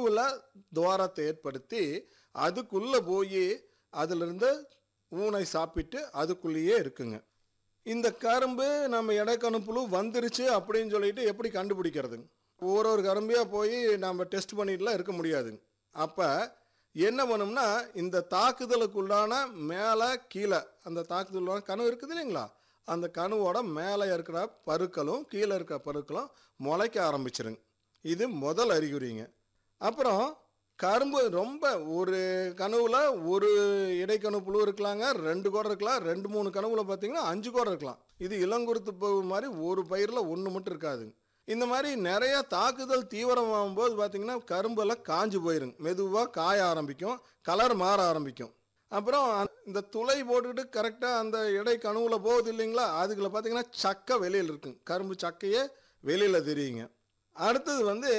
கருவில் துவாரத்தை ஏற்படுத்தி அதுக்குள்ளே போய் அதிலிருந்து ஊனை சாப்பிட்டு அதுக்குள்ளேயே இருக்குங்க இந்த கரும்பு நம்ம இடைக்கணு புழு வந்துருச்சு அப்படின்னு சொல்லிட்டு எப்படி கண்டுபிடிக்கிறதுங்க ஒரு ஒரு கரும்பையாக போய் நம்ம டெஸ்ட் பண்ணிட்டுலாம் இருக்க முடியாதுங்க அப்போ என்ன பண்ணும்னா இந்த தாக்குதலுக்குள்ளான மேலே கீழே அந்த தாக்குதலுக்கான கணு இருக்குது இல்லைங்களா அந்த கணுவோட மேலே இருக்கிற பருக்களும் கீழே இருக்கிற பருக்களும் முளைக்க ஆரம்பிச்சிருங்க இது முதல் அறிகுறிங்க அப்புறம் கரும்பு ரொம்ப ஒரு கனவுல ஒரு இடைக்கணு புழு இருக்கலாங்க ரெண்டு குடம் இருக்கலாம் ரெண்டு மூணு கனவுல பார்த்தீங்கன்னா அஞ்சு குடம் இருக்கலாம் இது இளங்குருத்து பூ மாதிரி ஒரு பயிரில் ஒன்று மட்டும் இருக்காதுங்க இந்த மாதிரி நிறைய தாக்குதல் தீவிரமாகும் போது பார்த்தீங்கன்னா கரும்பெல்லாம் காஞ்சு போயிருங்க மெதுவாக காய ஆரம்பிக்கும் கலர் மாற ஆரம்பிக்கும் அப்புறம் அந்த- இந்த துளை போட்டுக்கிட்டு கரெக்டாக அந்த இடை கணுவுல போகுது இல்லைங்களா அதுக்குள்ள பார்த்தீங்கன்னா சக்கை வெளியில் இருக்குங்க கரும்பு சக்கையே வெளியில் தெரியுங்க அடுத்தது வந்து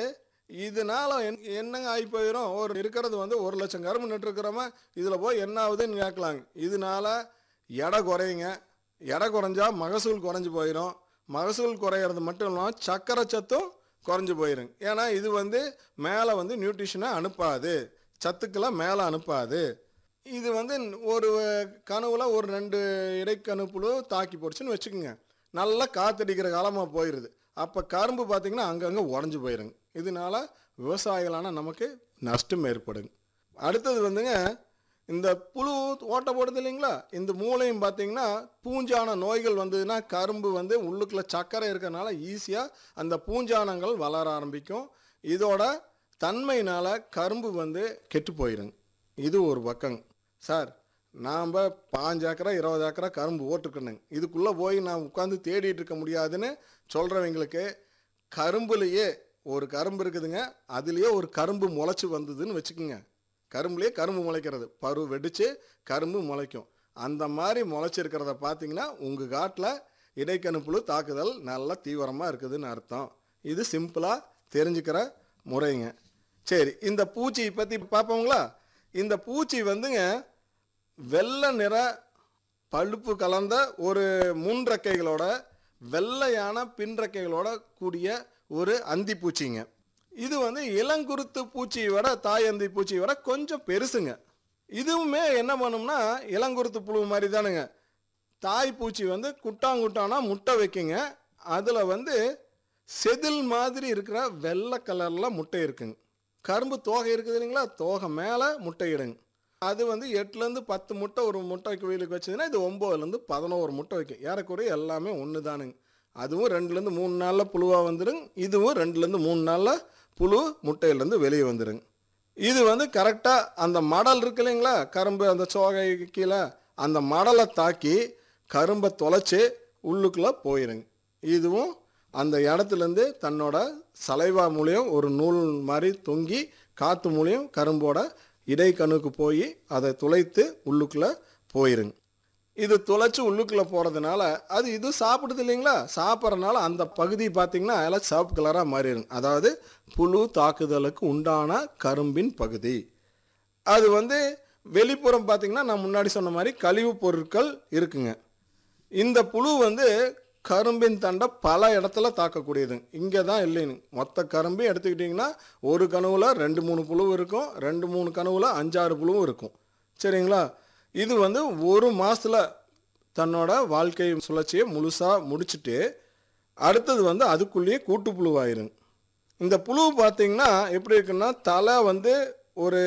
இதனால என்- என்னங்க ஆகி போயிடும் ஒரு இருக்கிறது வந்து ஒரு லட்சம் கரும்பு நட்டுருக்கிறோமா இதில் போய் என்ன ஆகுதுன்னு கேட்கலாங்க இதனால எடை குறையுங்க எடை குறைஞ்சா மகசூல் குறைஞ்சு போயிடும் மகசூல் குறையிறது மட்டும் இல்லாமல் சக்கரை சத்தும் குறைஞ்சு போயிடும் ஏன்னா இது வந்து மேலே வந்து நியூட்ரிஷனை அனுப்பாது சத்துக்களை மேலே அனுப்பாது இது வந்து ஒரு கனவுல ஒரு ரெண்டு இடைக்கணு புழு தாக்கி போடுச்சுன்னு வச்சுக்கோங்க நல்லா காத்தடிக்கிற காலமாக போயிடுது அப்போ கரும்பு பார்த்தீங்கன்னா அங்கங்கே உடஞ்சி போயிருங்க இதனால விவசாயிகளான நமக்கு நஷ்டம் ஏற்படுங்க அடுத்தது வந்துங்க இந்த புழு ஓட்டை போடுது இல்லைங்களா இந்த மூளையும் பார்த்தீங்கன்னா பூஞ்சான நோய்கள் வந்ததுன்னா கரும்பு வந்து உள்ளுக்குள்ள சர்க்கரை இருக்கிறனால ஈஸியாக அந்த பூஞ்சானங்கள் வளர ஆரம்பிக்கும் இதோட தன்மையினால கரும்பு வந்து கெட்டு போயிருங்க இது ஒரு பக்கங்க சார் நாம் பாஞ்சு ஏக்கரா இருபது ஏக்கரா கரும்பு ஓட்டுக்கணுங்க இதுக்குள்ளே போய் நான் உட்காந்து தேடிட்டு இருக்க முடியாதுன்னு சொல்கிறவங்களுக்கு கரும்புலையே ஒரு கரும்பு இருக்குதுங்க அதுலேயே ஒரு கரும்பு முளைச்சி வந்ததுன்னு வச்சுக்கோங்க கரும்புலேயே கரும்பு முளைக்கிறது பரு வெடித்து கரும்பு முளைக்கும் அந்த மாதிரி முளைச்சிருக்கிறத பார்த்தீங்கன்னா உங்கள் காட்டில் இடைக்கணுப்புழு தாக்குதல் நல்லா தீவிரமாக இருக்குதுன்னு அர்த்தம் இது சிம்பிளாக தெரிஞ்சுக்கிற முறைங்க சரி இந்த பூச்சியை பற்றி பார்ப்போங்களா இந்த பூச்சி வந்துங்க வெள்ளை நிற பழுப்பு கலந்த ஒரு முன் ரெக்கைகளோட வெள்ளையான பின் ரெக்கைகளோட கூடிய ஒரு அந்தி பூச்சிங்க இது வந்து இளங்குருத்து பூச்சியை விட தாய் அந்தி பூச்சியை விட கொஞ்சம் பெருசுங்க இதுவுமே என்ன பண்ணும்னா இளங்குருத்து புழு மாதிரி தானுங்க தாய் பூச்சி வந்து குட்டாங்குட்டானா முட்டை வைக்குங்க அதில் வந்து செதில் மாதிரி இருக்கிற வெள்ளை கலரில் முட்டை இருக்குங்க கரும்பு தோகை இருக்குது இல்லைங்களா தோகை மேலே முட்டையிடுங்க அது வந்து எட்டுலேருந்து பத்து முட்டை ஒரு முட்டை குயிலுக்கு வச்சதுன்னா இது ஒம்போதுலேருந்து பதினோரு முட்டை வைக்கும் ஏறக்குறைய எல்லாமே ஒன்று தானுங்க அதுவும் ரெண்டுலேருந்து மூணு நாளில் புழுவாக வந்துடுங்க இதுவும் ரெண்டுலேருந்து மூணு நாளில் புழு முட்டையிலேருந்து வெளியே வந்துடுங்க இது வந்து கரெக்டாக அந்த மடல் இருக்கு இல்லைங்களா கரும்பு அந்த சோகை கீழே அந்த மடலை தாக்கி கரும்பை தொலைச்சி உள்ளுக்குள்ளே போயிருங்க இதுவும் அந்த இடத்துலேருந்து தன்னோட சலைவா மூலியம் ஒரு நூல் மாதிரி தொங்கி காற்று மூலியம் கரும்போட இடைக்கணுக்கு போய் அதை துளைத்து உள்ளுக்குள்ளே போயிருங்க இது துளைச்சி உள்ளுக்குள்ளே போகிறதுனால அது இது சாப்பிடுது இல்லைங்களா சாப்பிட்றதுனால அந்த பகுதி பார்த்தீங்கன்னா எல்லாம் சிவப்பு கலராக மாறிடும் அதாவது புழு தாக்குதலுக்கு உண்டான கரும்பின் பகுதி அது வந்து வெளிப்புறம் பார்த்தீங்கன்னா நான் முன்னாடி சொன்ன மாதிரி கழிவுப் பொருட்கள் இருக்குங்க இந்த புழு வந்து கரும்பின் தண்டை பல இடத்துல தாக்கக்கூடியது இங்கே தான் இல்லைன்னு மொத்த கரும்பையும் எடுத்துக்கிட்டிங்கன்னா ஒரு கனவுல ரெண்டு மூணு புழு இருக்கும் ரெண்டு மூணு கனவுல அஞ்சாறு புழுவும் இருக்கும் சரிங்களா இது வந்து ஒரு மாசத்துல தன்னோட வாழ்க்கை சுழற்சியை முழுசாக முடிச்சுட்டு அடுத்தது வந்து அதுக்குள்ளேயே கூட்டு புழுவாயிருங்க இந்த புழு பார்த்தீங்கன்னா எப்படி இருக்குன்னா தலை வந்து ஒரு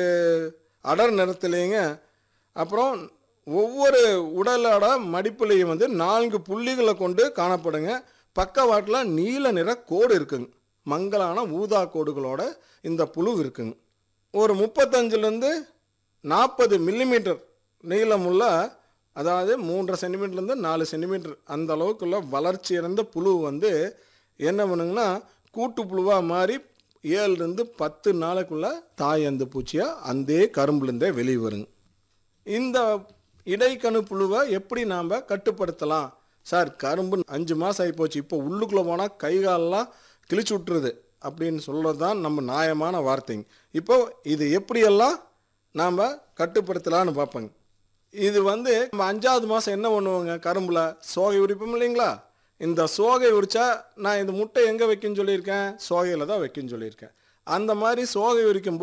அடர் நிறத்துலேங்க அப்புறம் ஒவ்வொரு உடலோட மடிப்புலையும் வந்து நான்கு புள்ளிகளை கொண்டு காணப்படுங்க பக்கவாட்டில் நீல நிற கோடு இருக்குங்க மங்கலான ஊதா கோடுகளோட இந்த புழு இருக்குங்க ஒரு முப்பத்தஞ்சுலேருந்து நாற்பது மில்லிமீட்டர் நீளமுள்ள அதாவது மூன்றரை சென்டிமீட்டர்லேருந்து நாலு சென்டிமீட்டர் அந்த அளவுக்குள்ள வளர்ச்சி இறந்த புழு வந்து என்ன பண்ணுங்கன்னா கூட்டு புழுவாக மாறி ஏழுலேருந்து பத்து நாளைக்குள்ள தாய் அந்த பூச்சியாக அந்த கரும்புலேருந்தே வெளியே வருங்க இந்த இடைக்கணு புழுவை எப்படி நாம் கட்டுப்படுத்தலாம் சார் கரும்பு அஞ்சு மாதம் ஆகிப்போச்சு இப்போ உள்ளுக்குள்ளே போனால் கை காலெல்லாம் கிழிச்சு விட்டுருது அப்படின்னு சொல்கிறது தான் நம்ம நியாயமான வார்த்தைங்க இப்போ இது எப்படியெல்லாம் நாம் கட்டுப்படுத்தலான்னு பார்ப்போங்க இது வந்து நம்ம அஞ்சாவது மாதம் என்ன பண்ணுவோங்க கரும்புல சோகை உரிப்போம் இல்லைங்களா இந்த சோகை உரிச்சா நான் இந்த முட்டை எங்கே வைக்கணும்னு சொல்லியிருக்கேன் சோகையில் தான் வைக்கணும்னு சொல்லியிருக்கேன் அந்த மாதிரி சோகை உரிக்கும்